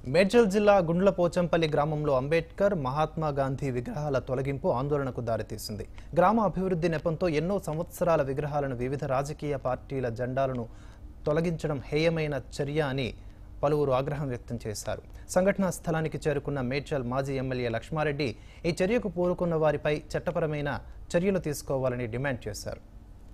మేడ్చల్ జిల్లా గుండ్ల పోచంపల్లి గ్రామంలో అంబేద్కర్ మహాత్మా గాంధీ విగ్రహాల తొలగింపు ఆందోళనకు దారితీసింది గ్రామ అభివృద్ధి నెపంతో ఎన్నో సంవత్సరాల విగ్రహాలను వివిధ రాజకీయ పార్టీల జెండాలను తొలగించడం హేయమైన చర్య అని పలువురు ఆగ్రహం వ్యక్తం చేశారు సంఘటనా స్థలానికి చేరుకున్న మేడ్చల్ మాజీ ఎమ్మెల్యే లక్ష్మారెడ్డి ఈ చర్యకు పూనుకున్న వారిపై చట్టపరమైన చర్యలు తీసుకోవాలని డిమాండ్ చేశారు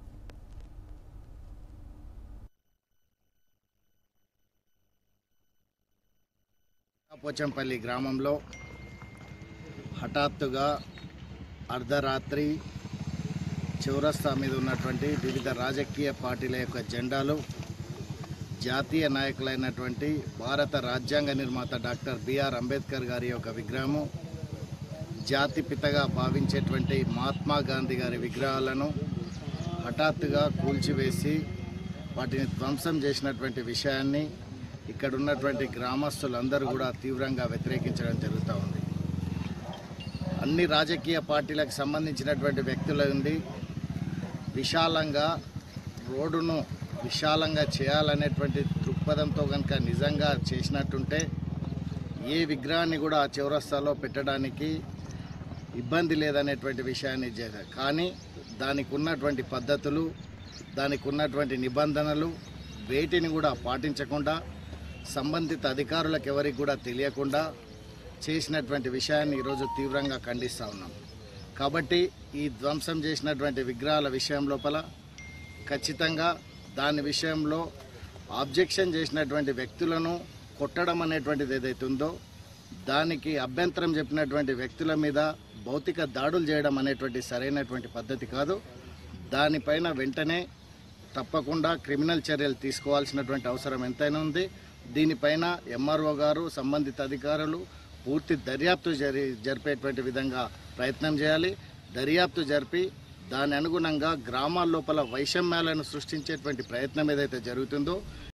పోచంపల్లి గ్రామంలో హఠాత్తుగా అర్ధరాత్రి చౌరస్తా మీద ఉన్నటువంటి వివిధ రాజకీయ పార్టీల యొక్క జెండాలు జాతీయ నాయకులైనటువంటి భారత రాజ్యాంగ నిర్మాత డాక్టర్ బిఆర్ అంబేద్కర్ గారి యొక్క విగ్రహము జాతిపితగా భావించేటువంటి మహాత్మా గాంధీ గారి విగ్రహాలను హఠాత్తుగా కూల్చివేసి వాటిని ధ్వంసం చేసినటువంటి విషయాన్ని ఇక్కడ ఉన్నటువంటి గ్రామస్తులందరూ కూడా తీవ్రంగా వ్యతిరేకించడం జరుగుతూ ఉంది అన్ని రాజకీయ పార్టీలకు సంబంధించినటువంటి వ్యక్తుల నుండి విశాలంగా రోడ్డును విశాలంగా చేయాలనేటువంటి దృక్పథంతో కనుక నిజంగా చేసినట్టుంటే ఏ విగ్రహాన్ని కూడా ఆ చౌరస్తాలో పెట్టడానికి ఇబ్బంది లేదనేటువంటి విషయాన్ని చేశారు కానీ దానికి ఉన్నటువంటి పద్ధతులు దానికి ఉన్నటువంటి నిబంధనలు వేటిని కూడా పాటించకుండా సంబంధిత అధికారులకు ఎవరికి కూడా తెలియకుండా చేసినటువంటి విషయాన్ని ఈరోజు తీవ్రంగా ఖండిస్తూ ఉన్నాం కాబట్టి ఈ ధ్వంసం చేసినటువంటి విగ్రహాల విషయం లోపల ఖచ్చితంగా దాని విషయంలో ఆబ్జెక్షన్ చేసినటువంటి వ్యక్తులను కొట్టడం అనేటువంటిది ఏదైతే ఉందో దానికి అభ్యంతరం చెప్పినటువంటి వ్యక్తుల మీద భౌతిక దాడులు చేయడం అనేటువంటి సరైనటువంటి పద్ధతి కాదు దానిపైన వెంటనే తప్పకుండా క్రిమినల్ చర్యలు తీసుకోవాల్సినటువంటి అవసరం ఎంతైనా ఉంది దీనిపైన ఎంఆర్ఓ గారు సంబంధిత అధికారులు పూర్తి దర్యాప్తు జరి జరిపేటువంటి విధంగా ప్రయత్నం చేయాలి దర్యాప్తు జరిపి దాని అనుగుణంగా గ్రామాల లోపల వైషమ్యాలను సృష్టించేటువంటి ప్రయత్నం ఏదైతే జరుగుతుందో